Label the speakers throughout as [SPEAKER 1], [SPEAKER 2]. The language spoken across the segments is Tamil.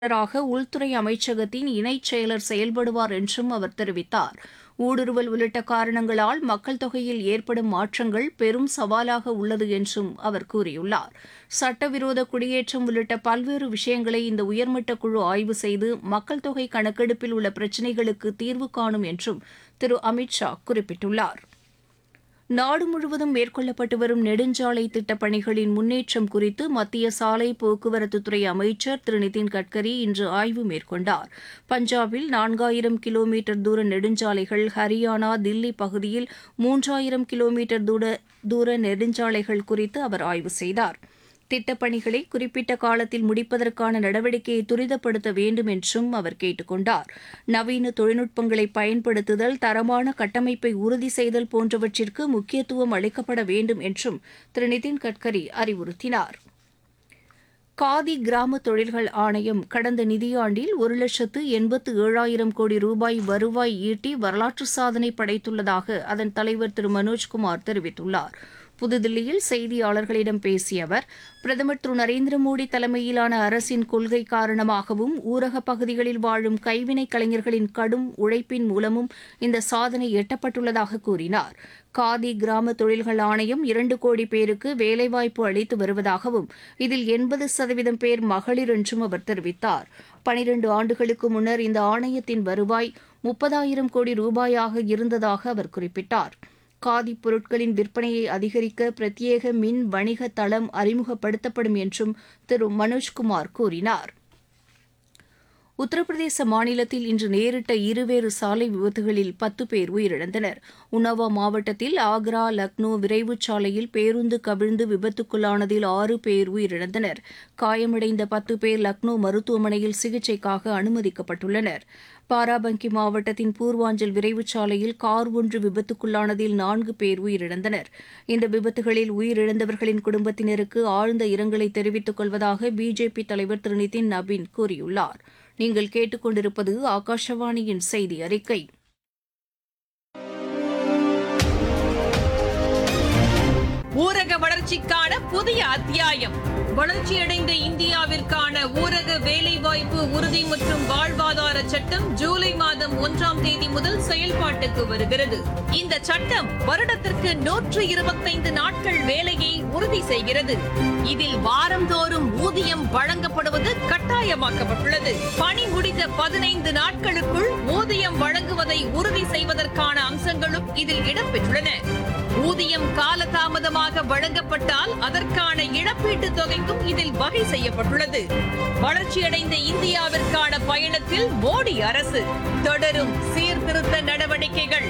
[SPEAKER 1] செயலாளராக உள்துறை அமைச்சகத்தின் இணைச் செயலர் செயல்படுவார் என்றும் அவர் தெரிவித்தார் ஊடுருவல் உள்ளிட்ட காரணங்களால் மக்கள் தொகையில் ஏற்படும் மாற்றங்கள் பெரும் சவாலாக உள்ளது என்றும் அவர் கூறியுள்ளார் சட்டவிரோத குடியேற்றம் உள்ளிட்ட பல்வேறு விஷயங்களை இந்த உயர்மட்ட குழு ஆய்வு செய்து மக்கள் தொகை கணக்கெடுப்பில் உள்ள பிரச்சினைகளுக்கு தீர்வு காணும் என்றும் திரு அமித் ஷா குறிப்பிட்டுள்ளார் நாடு முழுவதும் மேற்கொள்ளப்பட்டு வரும் நெடுஞ்சாலை திட்டப் பணிகளின் முன்னேற்றம் குறித்து மத்திய சாலை போக்குவரத்துத்துறை அமைச்சர் திரு நிதின் கட்கரி இன்று ஆய்வு மேற்கொண்டார் பஞ்சாபில் நான்காயிரம் கிலோமீட்டர் தூர நெடுஞ்சாலைகள் ஹரியானா தில்லி பகுதியில் மூன்றாயிரம் கிலோமீட்டர் தூர தூர நெடுஞ்சாலைகள் குறித்து அவர் ஆய்வு செய்தார் திட்டப் பணிகளை குறிப்பிட்ட காலத்தில் முடிப்பதற்கான நடவடிக்கையை துரிதப்படுத்த வேண்டும் என்றும் அவர் கேட்டுக் கொண்டார் நவீன தொழில்நுட்பங்களை பயன்படுத்துதல் தரமான கட்டமைப்பை உறுதி செய்தல் போன்றவற்றிற்கு முக்கியத்துவம் அளிக்கப்பட வேண்டும் என்றும் திரு நிதின் கட்கரி அறிவுறுத்தினார் காதி கிராம தொழில்கள் ஆணையம் கடந்த நிதியாண்டில் ஒரு லட்சத்து எண்பத்து ஏழாயிரம் கோடி ரூபாய் வருவாய் ஈட்டி வரலாற்று சாதனை படைத்துள்ளதாக அதன் தலைவர் திரு மனோஜ்குமார் தெரிவித்துள்ளார் புதுதில்லியில் செய்தியாளர்களிடம் பேசிய அவர் பிரதமர் திரு நரேந்திர மோடி தலைமையிலான அரசின் கொள்கை காரணமாகவும் ஊரகப் பகுதிகளில் வாழும் கைவினைக் கலைஞர்களின் கடும் உழைப்பின் மூலமும் இந்த சாதனை எட்டப்பட்டுள்ளதாக கூறினார் காதி கிராம தொழில்கள் ஆணையம் இரண்டு கோடி பேருக்கு வேலைவாய்ப்பு அளித்து வருவதாகவும் இதில் எண்பது சதவீதம் பேர் மகளிர் என்றும் அவர் தெரிவித்தார் பனிரண்டு ஆண்டுகளுக்கு முன்னர் இந்த ஆணையத்தின் வருவாய் முப்பதாயிரம் கோடி ரூபாயாக இருந்ததாக அவர் குறிப்பிட்டார் காதி பொருட்களின் விற்பனையை அதிகரிக்க பிரத்யேக மின் வணிக தளம் அறிமுகப்படுத்தப்படும் என்றும் திரு மனோஜ்குமார் கூறினார் உத்தரப்பிரதேச மாநிலத்தில் இன்று நேரிட்ட இருவேறு சாலை விபத்துகளில் பத்து பேர் உயிரிழந்தனர் உன்னாவா மாவட்டத்தில் ஆக்ரா லக்னோ விரைவுச் சாலையில் பேருந்து கவிழ்ந்து விபத்துக்குள்ளானதில் ஆறு பேர் உயிரிழந்தனர் காயமடைந்த பத்து பேர் லக்னோ மருத்துவமனையில் சிகிச்சைக்காக அனுமதிக்கப்பட்டுள்ளனர் பாராபங்கி மாவட்டத்தின் பூர்வாஞ்சல் விரைவுச் சாலையில் கார் ஒன்று விபத்துக்குள்ளானதில் நான்கு பேர் உயிரிழந்தனர் இந்த விபத்துகளில் உயிரிழந்தவர்களின் குடும்பத்தினருக்கு ஆழ்ந்த இரங்கலை தெரிவித்துக் கொள்வதாக பிஜேபி தலைவர் திரு நிதின் நபீன் கூறியுள்ளார் நீங்கள் கேட்டுக்கொண்டிருப்பது ஆகாஷவாணியின் செய்தி அறிக்கை
[SPEAKER 2] ஊரக வளர்ச்சிக்கான புதிய அத்தியாயம் வளர்ச்சியடைந்த இந்தியாவிற்கான ஊரக வேலைவாய்ப்பு உறுதி மற்றும் வாழ்வாதார சட்டம் ஜூலை மாதம் ஒன்றாம் தேதி முதல் செயல்பாட்டுக்கு வருகிறது இந்த சட்டம் வருடத்திற்கு நூற்று இருபத்தைந்து நாட்கள் வேலையை உறுதி செய்கிறது இதில் வாரந்தோறும் ஊதியம் வழங்கப்படுவது கட்டாயமாக்கப்பட்டுள்ளது பணி முடிந்த பதினைந்து நாட்களுக்குள் ஊதியம் வழங்குவதை உறுதி செய்வதற்கான அம்சங்களும் இதில் இடம்பெற்றுள்ளன ஊதியம் காலதாமதமாக வழங்கப்பட்டால் அதற்கான இழப்பீட்டுத் தொகைக்கும் இதில் வகை செய்யப்பட்டுள்ளது வளர்ச்சியடைந்த இந்தியாவிற்கான பயணத்தில் மோடி அரசு தொடரும் சீர்திருத்த நடவடிக்கைகள்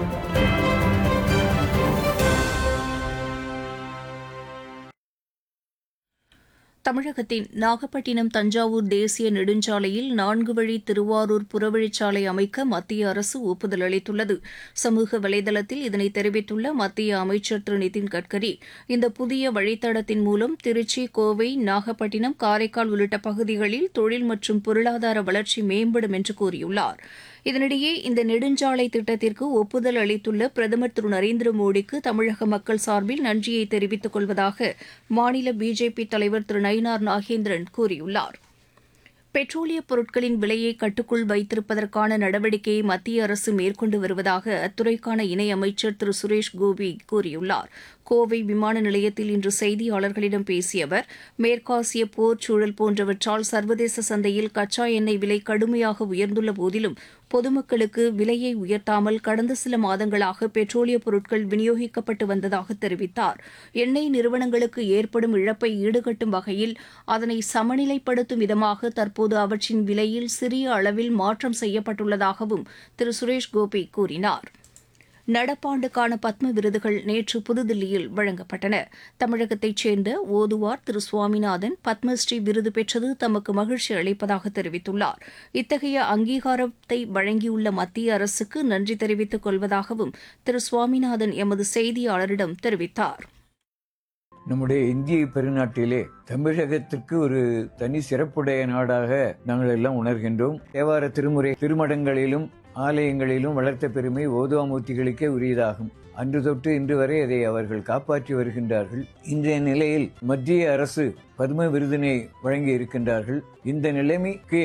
[SPEAKER 1] தமிழகத்தின் நாகப்பட்டினம் தஞ்சாவூர் தேசிய நெடுஞ்சாலையில் நான்கு வழி திருவாரூர் புறவழிச்சாலை அமைக்க மத்திய அரசு ஒப்புதல் அளித்துள்ளது சமூக வலைதளத்தில் இதனை தெரிவித்துள்ள மத்திய அமைச்சர் திரு நிதின் கட்கரி இந்த புதிய வழித்தடத்தின் மூலம் திருச்சி கோவை நாகப்பட்டினம் காரைக்கால் உள்ளிட்ட பகுதிகளில் தொழில் மற்றும் பொருளாதார வளர்ச்சி மேம்படும் என்று கூறியுள்ளார் இதனிடையே இந்த நெடுஞ்சாலை திட்டத்திற்கு ஒப்புதல் அளித்துள்ள பிரதமர் திரு நரேந்திர மோடிக்கு தமிழக மக்கள் சார்பில் நன்றியை தெரிவித்துக் கொள்வதாக மாநில பிஜேபி தலைவர் திரு நயினார் நாகேந்திரன் கூறியுள்ளார் பெட்ரோலிய பொருட்களின் விலையை கட்டுக்குள் வைத்திருப்பதற்கான நடவடிக்கையை மத்திய அரசு மேற்கொண்டு வருவதாக அத்துறைக்கான இணையமைச்சர் திரு சுரேஷ் கோபி கூறியுள்ளார் கோவை விமான நிலையத்தில் இன்று செய்தியாளர்களிடம் பேசிய அவர் மேற்காசிய போர் சூழல் போன்றவற்றால் சர்வதேச சந்தையில் கச்சா எண்ணெய் விலை கடுமையாக உயர்ந்துள்ள போதிலும் பொதுமக்களுக்கு விலையை உயர்த்தாமல் கடந்த சில மாதங்களாக பெட்ரோலிய பொருட்கள் விநியோகிக்கப்பட்டு வந்ததாக தெரிவித்தார் எண்ணெய் நிறுவனங்களுக்கு ஏற்படும் இழப்பை ஈடுகட்டும் வகையில் அதனை சமநிலைப்படுத்தும் விதமாக தற்போது அவற்றின் விலையில் சிறிய அளவில் மாற்றம் செய்யப்பட்டுள்ளதாகவும் திரு சுரேஷ் கோபி கூறினார் நடப்பாண்டுக்கான பத்ம விருதுகள் நேற்று புதுதில்லியில் வழங்கப்பட்டன தமிழகத்தைச் சேர்ந்த ஓதுவார் திரு சுவாமிநாதன் பத்மஸ்ரீ விருது பெற்றது தமக்கு மகிழ்ச்சி அளிப்பதாக தெரிவித்துள்ளார் இத்தகைய அங்கீகாரத்தை வழங்கியுள்ள மத்திய அரசுக்கு நன்றி தெரிவித்துக் கொள்வதாகவும் திரு சுவாமிநாதன் எமது செய்தியாளரிடம் தெரிவித்தார்
[SPEAKER 3] நம்முடைய இந்திய பெருநாட்டிலே தமிழகத்திற்கு ஒரு தனி சிறப்புடைய நாடாக நாங்கள் எல்லாம் உணர்கின்றோம் தேவார திருமுறை திருமடங்களிலும் ஆலயங்களிலும் வளர்த்த பெருமை ஓதுவாமூர்த்திகளுக்கே உரியதாகும் அன்று தொட்டு இன்று வரை அதை அவர்கள் காப்பாற்றி வருகின்றார்கள் இன்றைய நிலையில் மத்திய அரசு பத்ம விருதினை வழங்கி இருக்கின்றார்கள் இந்த நிலைமைக்கு